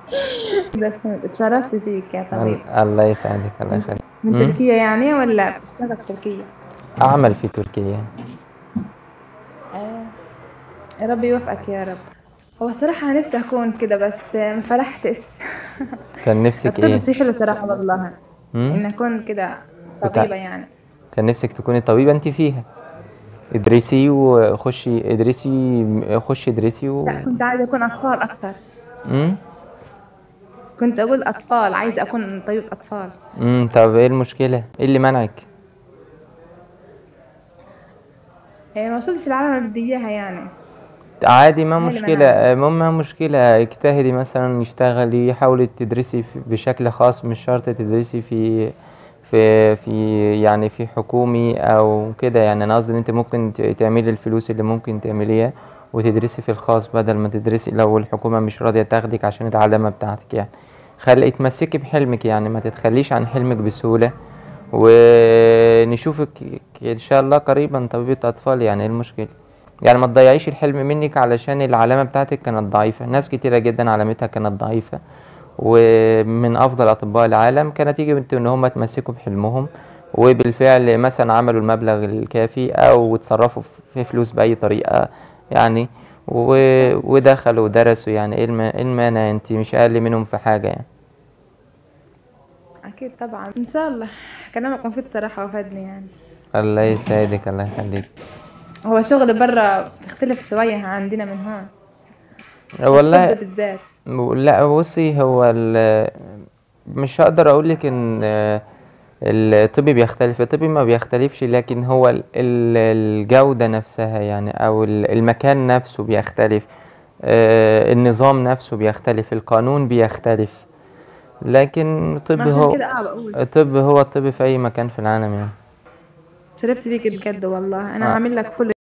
كده فهمت اتشرفت فيك يا طبيب ال- الله يسعدك الله يخليك من مم؟ تركيا يعني ولا بتشتغل في تركيا؟ أعمل في تركيا آه. يا رب يوفقك يا رب هو صراحة أنا نفسي أكون كده بس ما فلحتش كان نفسك الطب إيه؟ شيء حلو صراحة والله مم؟ إن أكون كده بتاع- طبيبة يعني كان نفسك تكوني طبيبة أنت فيها ادرسي وخشي ادرسي خشي ادرسي و... لا كنت عايزة أكون أطفال أكتر مم؟ كنت أقول أطفال عايزة أكون طبيب أطفال مم. طب ايه المشكلة؟ ايه اللي منعك؟ هي ما وصلتش العالم اللي بدي إياها يعني عادي ما هي اللي مشكلة المهم ما مشكلة اجتهدي مثلا اشتغلي حاولي تدرسي في- بشكل خاص مش شرط تدرسي في في في يعني في حكومي او كده يعني انا قصدي ان انت ممكن ت- تعملي الفلوس اللي ممكن تعمليها وتدرسي في الخاص بدل ما تدرسي لو الحكومة مش راضية تاخدك عشان العلامة بتاعتك يعني خلي تمسكي بحلمك يعني ما تتخليش عن حلمك بسهولة ونشوفك ان شاء الله قريبا طبيبة اطفال يعني ايه المشكلة يعني ما تضيعيش الحلم منك علشان العلامة بتاعتك كانت ضعيفة ناس كتيرة جدا علامتها كانت ضعيفة ومن أفضل أطباء العالم كانت يجب ان هم يتمسكوا بحلمهم وبالفعل مثلا عملوا المبلغ الكافي أو اتصرفوا في فلوس بأي طريقة يعني و... ودخلوا ودرسوا يعني ايه الم- إيه المانع انت مش أقل منهم في حاجة يعني أكيد طبعا إن شاء الله كلامك مفيد صراحة وفادني يعني الله يسعدك الله يخليك هو شغل برا بيختلف شوية عندنا من هون والله الطب بالذات لا بصي هو ال- مش هقدر اقول لك ان آه، الطب بيختلف الطب ما بيختلفش لكن هو ال- ال- الجودة نفسها يعني او ال- المكان نفسه بيختلف آه، النظام نفسه بيختلف القانون بيختلف لكن الطب ما عشان هو كده اه بقول الطب هو الطب في اي مكان في العالم يعني شرفت فيك بجد والله انا آه. هعمل لك فول